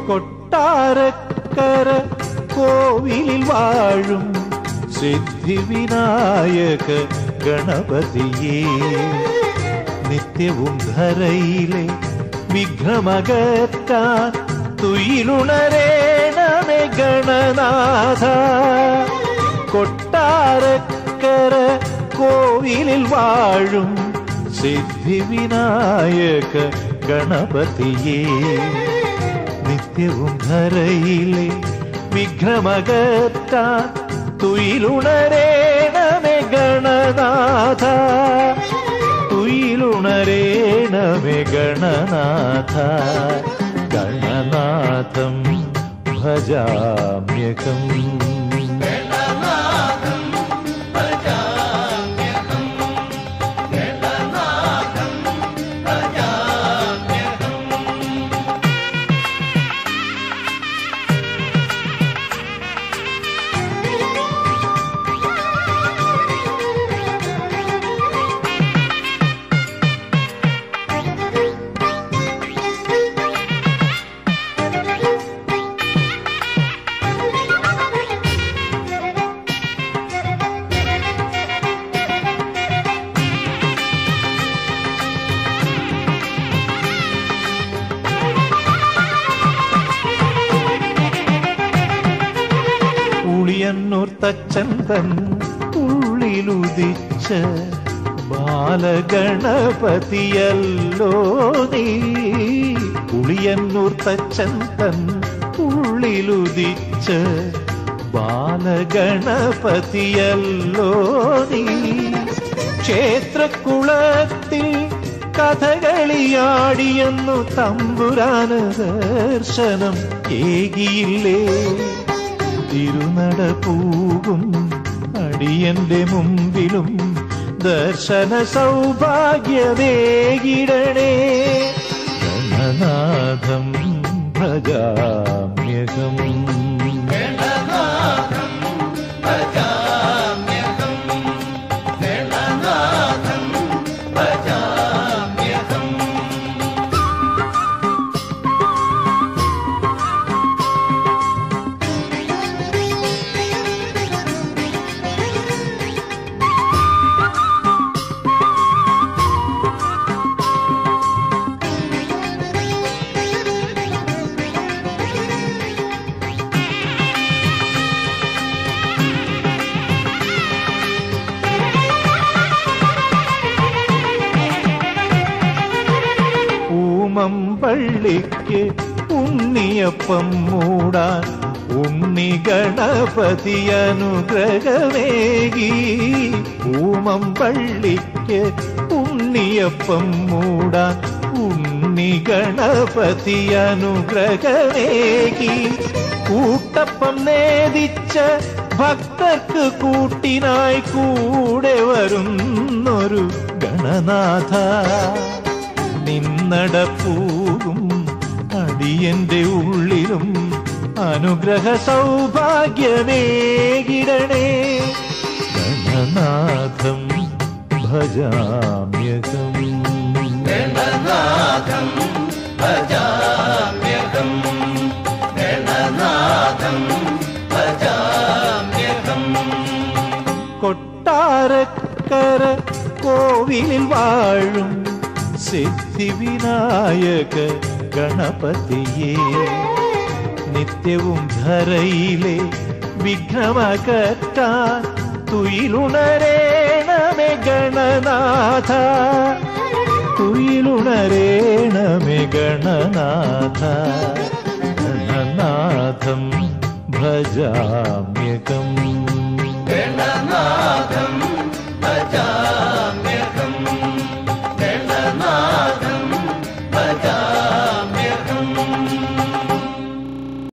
കൊട്ടാരക്കര കോവിലിൽ വാഴും സിദ്ധിവിനായക ഗണപതിയേ നിത്യവും ധരയിലെ വിഘ്നമകറ്റാൻ തുയിലുണരേണമേ ഗണനാഥ കൊട്ടാരക്കര കോവിലിൽ വാഴും സിദ്ധിവിനായക ഗണപതിയേ നിത്യവും ധരയിലെ വിഘ്നമകറ്റാൻ തുയിലുണരേണമേ ഗണനാഥ തുയിലുണരേണമേ ഗണനാഥ ഗണനാഥം ഭജാമ്യകം ഉളിയന്നൂർ തച്ചന്തൻ ഉള്ളിലുദിച്ച ബാലഗണപതിയല്ലോ നീ ഉളിയന്നൂർ തച്ചന്തൻ ഉള്ളിലുദിച്ച ബാലഗണപതിയല്ലോ നീ ക്ഷേത്രക്കുളത്തിൽ കഥകളിയാടിയെന്നു തമ്പുരാന് ദർശനം ഏകിയില്ലേ തിരുനട പൂകും അടിയന്റെ മുമ്പിലും ദർശന സൗഭാഗ്യവേകിടണേ ഗണനാഥം ഭജാമ്യകം ഊമമ്പള്ളിക്ക് ഉണ്ണിയപ്പം മൂടാൻ ഉണ്ണി ഗണപതി അനുഗ്രഹമേകി ഊമമ്പള്ളിക്ക് ഉണ്ണിയപ്പം മൂടാൻ ഉണ്ണി ഗണപതി അനുഗ്രഹമേകി കൂട്ടപ്പം നേദിച്ച ഭക്തർക്ക് കൂട്ടിനായി കൂടെ വരുന്നൊരു ഗണനാഥ നിന്നടപ്പൂകും അടിയന്റെ ഉള്ളിലും അനുഗ്രഹ സൗഭാഗ്യമേകിടണേ ഗണനാഥം ഭജാമ്യകം ഗണനാഥം ഭജാമ്യകം ഗണനാഥം ഭജാമ്യകം കൊട്ടാരക്കര കോവിലിൽ വാഴും സിദ്ധിവിനായക ഗണപതിയെ നിത്യവും ധരയിലെ വിഘ്നമകറ്റാൻ തുയിലുണരേണമേ ഗണനാഥ തുയിലുണരേണമേ ഗണനാഥ ഗണനാഥം ഭജാമ്യകം